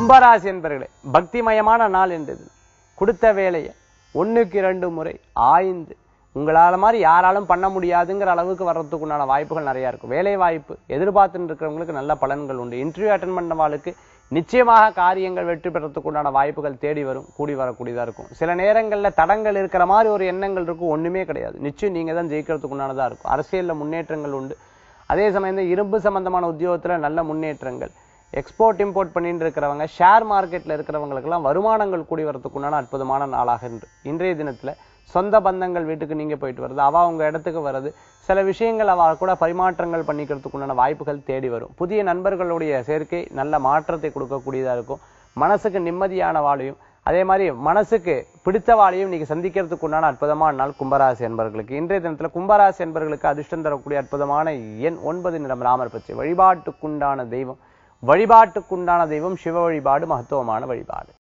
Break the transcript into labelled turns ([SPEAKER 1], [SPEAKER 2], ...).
[SPEAKER 1] கும்பராசி என்பர்களே பக்திமயமான நாள் என்றது கொடுத்த வேலையை ஒண்ணுக்கு இரண்டு முறை ஆய்ந்து உங்களால மாதிரி யாராலும் பண்ண முடியாதுங்கிற அளவுக்கு வர்றதுக்கு உண்டான வாய்ப்புகள் நிறைய இருக்கும் வேலை வாய்ப்பு எதிர்பார்த்துட்டு இருக்கிறவங்களுக்கு நல்ல பலன்கள் உண்டு இன்டர்வியூ அட்டன் பண்ணவாளுக்கு நிச்சயமாக காரியங்கள் வெற்றி பெறத்துக்கு உண்டான வாய்ப்புகள் தேடி வரும் கூடி வரக்கூடியதா இருக்கும் சில நேரங்கள்ல தடங்கள் இருக்கிற மாதிரி ஒரு எண்ணங்கள் இருக்கும் ஒண்ணுமே கிடையாது நிச்சயம் நீங்க தான் ஜெயிக்கிறதுக்கு உண்டானதா இருக்கும் அரசியல்ல முன்னேற்றங்கள் உண்டு அதே சமயம் இந்த இரும்பு சம்பந்தமான உத்தியோகத்துல நல்ல முன்னேற்றங்கள் எக்ஸ்போர்ட் இம்போர்ட் பண்ணிட்டு இருக்கிறவங்க ஷேர் மார்க்கெட்ல இருக்கிறவங்களுக்கெல்லாம் வருமானங்கள் கூடி வரதுக்கு உண்டான அற்புதமான நாளாக இன்று இன்றைய தினத்துல சொந்த பந்தங்கள் வீட்டுக்கு நீங்க போயிட்டு வருது அவ உங்க இடத்துக்கு வர்றது சில விஷயங்கள் அவ கூட பரிமாற்றங்கள் பண்ணிக்கிறதுக்கு உண்டான வாய்ப்புகள் தேடி வரும் புதிய நண்பர்களுடைய சேர்க்கை நல்ல மாற்றத்தை கொடுக்கக்கூடியதா இருக்கும் மனசுக்கு நிம்மதியான வாழையும் அதே மாதிரி மனசுக்கு பிடித்த வாழையும் நீங்க சந்திக்கிறதுக்கு உண்டான அற்புதமான நாள் கும்பராசி என்பர்களுக்கு இன்றைய தினத்துல கும்பராசி என்பர்களுக்கு அதிர்ஷ்டம் தரக்கூடிய அற்புதமான எண் ஒன்பது நிறம் ராமர் பச்சை வழிபாட்டுக்குண்டான தெய்வம் வழிபாட்டுக்குண்டான தெய்வம் சிவ வழிபாடு மகத்துவமான வழிபாடு